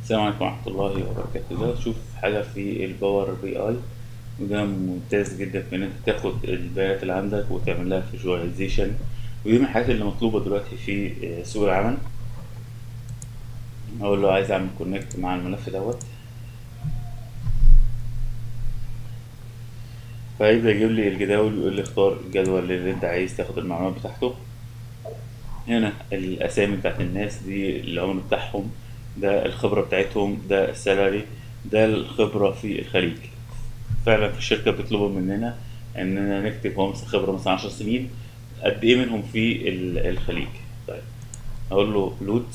السلام عليكم ورحمة الله وبركاته ده تشوف حاجة في الباور بي اي وده ممتاز جدا في ان انت تاخد البيانات اللي عندك وتعمل لها فيجواليزيشن ودي من الحاجات اللي مطلوبة دلوقتي في سوق العمل اقول له عايز اعمل كونكت مع الملف دوت فيبدأ يجيب لي الجداول ويقول لي اختار الجدول اللي انت عايز تاخد المعلومات بتاعته هنا الاسامي بتاعت الناس دي العمر بتاعهم ده الخبرة بتاعتهم ده السالري ده الخبرة في الخليج فعلا في الشركة بيطلبوا مننا اننا نكتب هو مثلا خبرة مثلا عشر سنين قد ايه منهم في الخليج طيب اقول له لود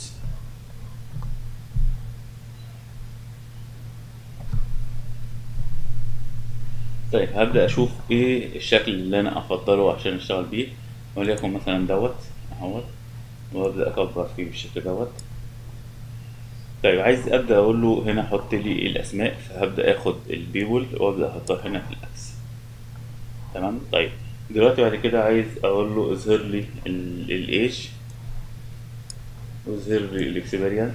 طيب هبدأ أشوف إيه الشكل اللي أنا أفضله عشان أشتغل بيه وليكن مثلا دوت أهوت وأبدأ أكبر فيه بالشكل دوت طيب عايز أبدأ أقول له هنا حط لي الأسماء فهبدأ آخد البيبول وأبدأ أحطها هنا في الأكس تمام طيب دلوقتي بعد كده عايز أقول له اظهر لي الإيج واظهر لي الإكسبيرينس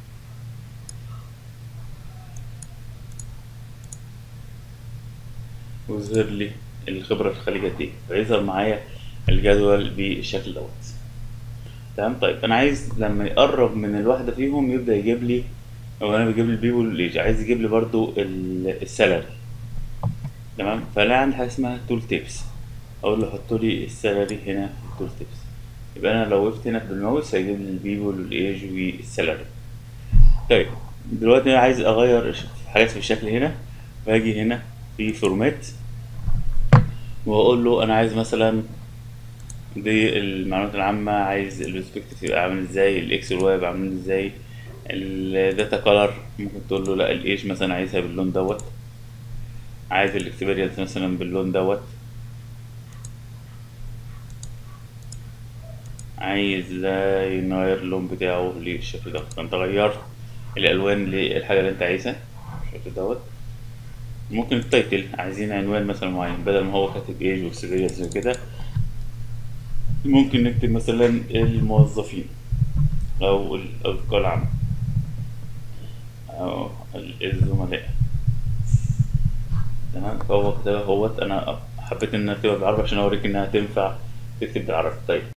ويظهر لي الخبرة في الخليج قد ايه فيظهر معايا الجدول بالشكل دوت تمام طيب انا عايز لما يقرب من الواحدة فيهم يبدأ يجيب لي او انا بجيب لي البيبول ليج عايز يجيب لي برضو السالري تمام فلا عندي حاجة اسمها تول تيبس اقول له حط لي السالري هنا في التول تيبس يبقى انا لو وقفت هنا بالماوس هيجيب لي البيبول والايج والسالري طيب دلوقتي انا عايز اغير حاجات في الشكل هنا فاجي هنا في فورمات واقول له انا عايز مثلا دي المعلومات العامة عايز البرسبكتيف يبقى عامل ازاي الاكس والواي يبقى عامل ازاي الداتا كولر ممكن تقول له لا الايج مثلا عايزها باللون دوت عايز الاكسبيرينس مثلا باللون دوت عايز ده يغير اللون بتاعه للشكل ده فانت غيرت الالوان للحاجة اللي انت عايزها بالشكل دوت ممكن التايتل عايزين عنوان مثلا معين بدل ما هو كاتب ايج واكسبيرينس وكده ممكن نكتب مثلا الموظفين او الاذكار العامة او الزملاء تمام فهو كتبها اهوت انا حبيت انها تبقى بالعربي عشان اوريك انها تنفع تكتب بالعربي طيب